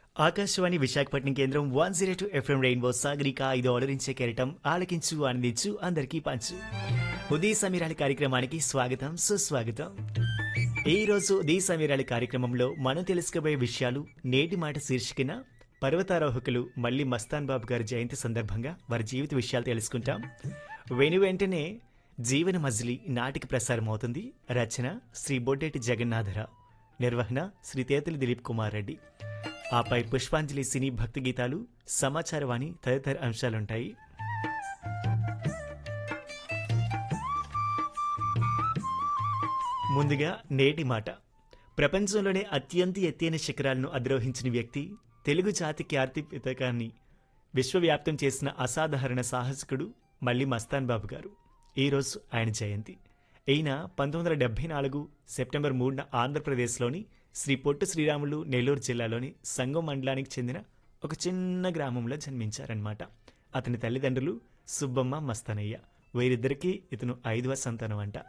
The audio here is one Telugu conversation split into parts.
ఆకాశవాణి విశాఖపట్నం కేంద్రం one zero two FM rainbow Sagarika ఇది ఆలరించే కెరటం ఆలకించు ఆనందించు అందరికీ పంచు ఉదయ సమీరాలి కార్యక్రమానికి స్వాగతం సుస్వాగతం ఈ రోజు ఉదయ సమీరాలి కార్యక్రమంలో మనం తెలుసుకోబోయే విషయాలు నేటి మాట శీర్షికన పర్వతారోహకులు మళ్ళీ మస్తాన్ బాబు గారి జయంతి సందర్భంగా వారి జీవిత విషయాలు తెలుసుకుంటాం వెను వెంటనే జీవన మజిలీ నాటిక ప్రసారం అవుతుంది రచన శ్రీ బొడ్డేటి జగన్నాథరావు నిర్వహణ శ్రీ తేతలి దిలీప్ కుమార్ రెడ్డి ఆపై పుష్పాంజలి సినీ భక్తి గీతాలు సమాచారవాణి తదితర అంశాలుంటాయి ముందుగా నేటి మాట ప్రపంచంలోనే అత్యంత ఎత్తైన శిఖరాలను అధిరోహించిన వ్యక్తి తెలుగు జాతి ఖ్యాతి పథకాన్ని విశ్వవ్యాప్తం చేసిన అసాధారణ సాహసికుడు మళ్ళీ మస్తాన్ బాబు గారు ఈరోజు ఆయన జయంతి ఈయన పంతొమ్మిది వందల డెబ్బై నాలుగు సెప్టెంబర్ మూడున ఆంధ్రప్రదేశ్లోని శ్రీ పొట్టు శ్రీరాములు నెల్లూరు జిల్లాలోని సంగం మండలానికి చెందిన ఒక చిన్న గ్రామంలో జన్మించారన్నమాట అతని తల్లిదండ్రులు సుబ్బమ్మ మస్తానయ్య వీరిద్దరికీ ఇతను ఐదవ సంతానం అంట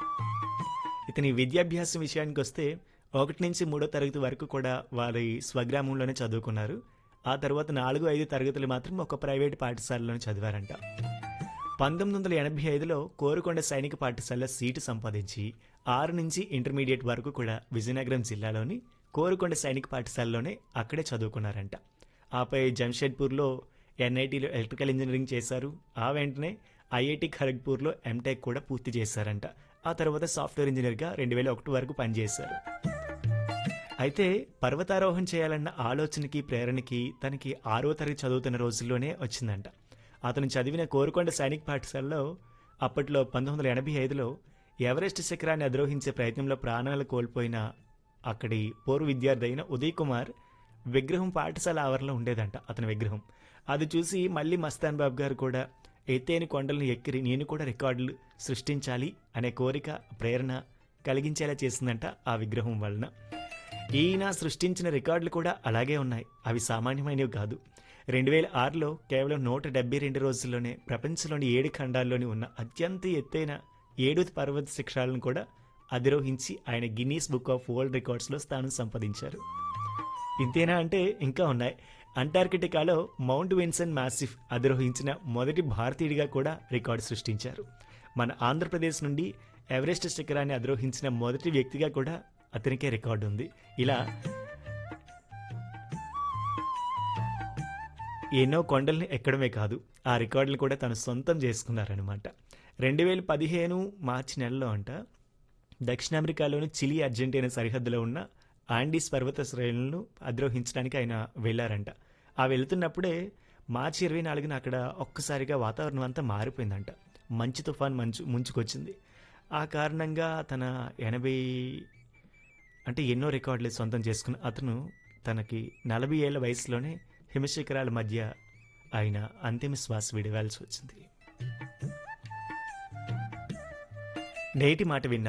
ఇతని విద్యాభ్యాసం విషయానికి వస్తే ఒకటి నుంచి మూడో తరగతి వరకు కూడా వారి స్వగ్రామంలోనే చదువుకున్నారు ఆ తర్వాత నాలుగు ఐదు తరగతులు మాత్రం ఒక ప్రైవేట్ పాఠశాలలోనే చదివారంట పంతొమ్మిది వందల ఎనభై ఐదులో కోరుకొండ సైనిక పాఠశాల సీటు సంపాదించి ఆరు నుంచి ఇంటర్మీడియట్ వరకు కూడా విజయనగరం జిల్లాలోని కోరుకొండ సైనిక పాఠశాలలోనే అక్కడే చదువుకున్నారంట ఆపై జంషెడ్పూర్లో ఎన్ఐటీలో ఎలక్ట్రికల్ ఇంజనీరింగ్ చేశారు ఆ వెంటనే ఐఐటి ఖరగ్పూర్లో ఎంటెక్ కూడా పూర్తి చేశారంట ఆ తర్వాత సాఫ్ట్వేర్ ఇంజనీర్గా రెండు వేల ఒకటి వరకు పనిచేశారు అయితే పర్వతారోహణ చేయాలన్న ఆలోచనకి ప్రేరణకి తనకి ఆరో తరగతి చదువుతున్న రోజుల్లోనే వచ్చిందంట అతను చదివిన కోరుకొండ సైనిక పాఠశాలలో అప్పట్లో పంతొమ్మిది వందల ఎనభై ఐదులో ఎవరెస్ట్ శిఖరాన్ని అధిరోహించే ప్రయత్నంలో ప్రాణాలు కోల్పోయిన అక్కడి పూర్వ విద్యార్థి అయిన ఉదయ్ కుమార్ విగ్రహం పాఠశాల ఆవరణలో ఉండేదంట అతని విగ్రహం అది చూసి మళ్ళీ మస్తాన్ బాబు గారు కూడా ఎత్తైన కొండలను ఎక్కిరి నేను కూడా రికార్డులు సృష్టించాలి అనే కోరిక ప్రేరణ కలిగించేలా చేసిందంట ఆ విగ్రహం వలన ఈయన సృష్టించిన రికార్డులు కూడా అలాగే ఉన్నాయి అవి సామాన్యమైనవి కాదు రెండు వేల ఆరులో కేవలం నూట డెబ్బై రెండు రోజుల్లోనే ప్రపంచంలోని ఏడు ఖండాల్లోని ఉన్న అత్యంత ఎత్తైన ఏడు పర్వత శిఖరాలను కూడా అధిరోహించి ఆయన గిన్నీస్ బుక్ ఆఫ్ వరల్డ్ రికార్డ్స్లో స్థానం సంపాదించారు ఇంతేనా అంటే ఇంకా ఉన్నాయి అంటార్కిటికాలో మౌంట్ విన్సన్ మ్యాసిఫ్ అధిరోహించిన మొదటి భారతీయుడిగా కూడా రికార్డు సృష్టించారు మన ఆంధ్రప్రదేశ్ నుండి ఎవరెస్ట్ శిఖరాన్ని అధిరోహించిన మొదటి వ్యక్తిగా కూడా అతనికే రికార్డు ఉంది ఇలా ఎన్నో కొండల్ని ఎక్కడమే కాదు ఆ రికార్డులు కూడా తను సొంతం చేసుకున్నారనమాట రెండు వేల పదిహేను మార్చి నెలలో అంట దక్షిణ అమెరికాలోని చిలీ అర్జెంటీనా సరిహద్దులో ఉన్న ఆండీస్ పర్వత శ్రేణులను అధిరోహించడానికి ఆయన వెళ్ళారంట ఆ వెళుతున్నప్పుడే మార్చి ఇరవై నాలుగున అక్కడ ఒక్కసారిగా వాతావరణం అంతా మారిపోయిందంట మంచు తుఫాన్ మంచు ముంచుకొచ్చింది ఆ కారణంగా తన ఎనభై అంటే ఎన్నో రికార్డులు సొంతం చేసుకున్న అతను తనకి నలభై ఏళ్ల వయసులోనే హిమశిఖరాల మధ్య ఆయన అంతిమ శ్వాస విడవాల్సి వచ్చింది నేటి మాట విన్న